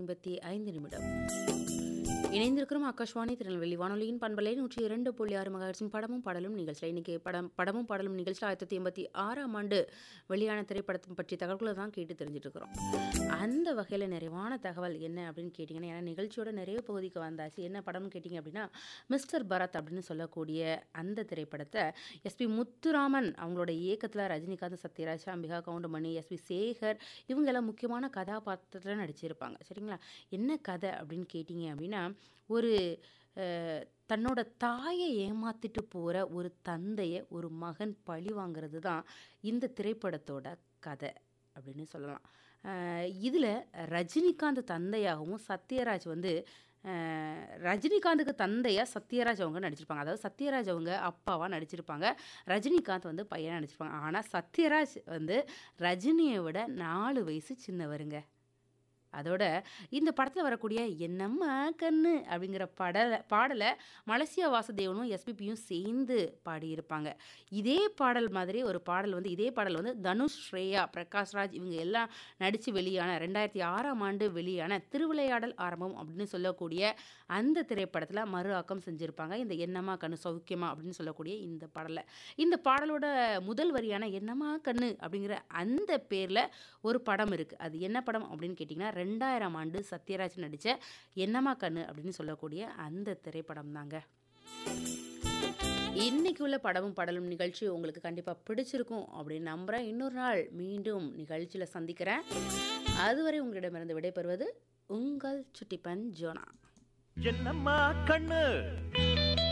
ஐம்பத்தி ஐந்து நிமிடம் இணைந்திருக்கிறோம் ஆகாஷ்வாணி திருநெல்வேலி வானொலியின் பண்பலை நூற்றி இரண்டு புள்ளி ஆறு மகாட்சின் படமும் பாடலும் நிகழ்ச்சியில் இன்னைக்கு படம் படமும் பாடலும் நிகழ்ச்சியில் ஆயிரத்தி தொள்ளாயிரத்தி எண்பத்தி ஆறாம் ஆண்டு வெளியான திரைப்படத்தை பற்றி தகவல்களை தான் கேட்டு தெரிஞ்சுட்டு இருக்கிறோம் அந்த வகையில் நிறைவான தகவல் என்ன அப்படின்னு கேட்டிங்கன்னா ஏன்னா நிகழ்ச்சியோட நிறைய பகுதிக்கு வந்தாச்சு என்ன படம்னு கேட்டிங்க அப்படின்னா மிஸ்டர் பரத் அப்படின்னு சொல்லக்கூடிய அந்த திரைப்படத்தை எஸ்பி முத்துராமன் அவங்களோட இயக்கத்தில் ரஜினிகாந்த் சத்யராஜ் அம்பிகா கவுண்டமணி எஸ்பி சேகர் இவங்க எல்லாம் முக்கியமான கதாபாத்திரத்தில் நடிச்சிருப்பாங்க சரிங்களா என்ன கதை அப்படின்னு கேட்டிங்க அப்படின்னா ஒரு அஹ், தன்னோட தாயை ஏமாத்திட்டு போகிற ஒரு தந்தையை ஒரு மகன் பழி வாங்குறது தான் இந்த திரைப்படத்தோட கதை அப்படின்னு சொல்லலாம் இதில் ரஜினிகாந்த் தந்தையாகவும் சத்யராஜ் வந்து அஹ், ரஜினிகாந்துக்கு தந்தையாக சத்யராஜ் அவங்க நடிச்சிருப்பாங்க அதாவது சத்யராஜ் அவங்க அப்பாவாக நடிச்சிருப்பாங்க ரஜினிகாந்த் வந்து பையனாக நடிச்சிருப்பாங்க ஆனால் சத்யராஜ் வந்து ரஜினியை விட நாலு வயசு சின்னவருங்க அதோட இந்த படத்தில் வரக்கூடிய என்னம்மா கண்ணு அப்படிங்கிற படலை பாடலை மலேசியா வாசுதேவனும் எஸ்பிபியும் சேர்ந்து பாடியிருப்பாங்க இதே பாடல் மாதிரி ஒரு பாடல் வந்து இதே பாடல் வந்து தனுஷ் ஸ்ரேயா பிரகாஷ்ராஜ் இவங்க எல்லாம் நடித்து வெளியான ரெண்டாயிரத்தி ஆறாம் ஆண்டு வெளியான திருவிளையாடல் ஆரம்பம் அப்படின்னு சொல்லக்கூடிய அந்த திரைப்படத்தில் மறு ஆக்கம் செஞ்சுருப்பாங்க இந்த என்னம்மா கண்ணு சௌக்கியமா அப்படின்னு சொல்லக்கூடிய இந்த பாடலை இந்த பாடலோட முதல் வரியான என்னம்மா கண்ணு அப்படிங்கிற அந்த பேரில் ஒரு படம் இருக்குது அது என்ன படம் அப்படின்னு கேட்டிங்கன்னா ரெண்டாயிரம் ஆண்டு சத்யராஜ் நடித்த என்னம்மா கண்ணு அப்படின்னு சொல்லக்கூடிய அந்த திரைப்படம் தாங்க இன்னைக்கு உள்ள படமும் படலும் நிகழ்ச்சி உங்களுக்கு கண்டிப்பாக பிடிச்சிருக்கும் அப்படின்னு நம்புகிறேன் இன்னொரு நாள் மீண்டும் நிகழ்ச்சியில் சந்திக்கிறேன் அதுவரை உங்களிடமிருந்து விடைபெறுவது உங்கள் சுட்டிப்பன் ஜோனா என்னம்மா கண்ணு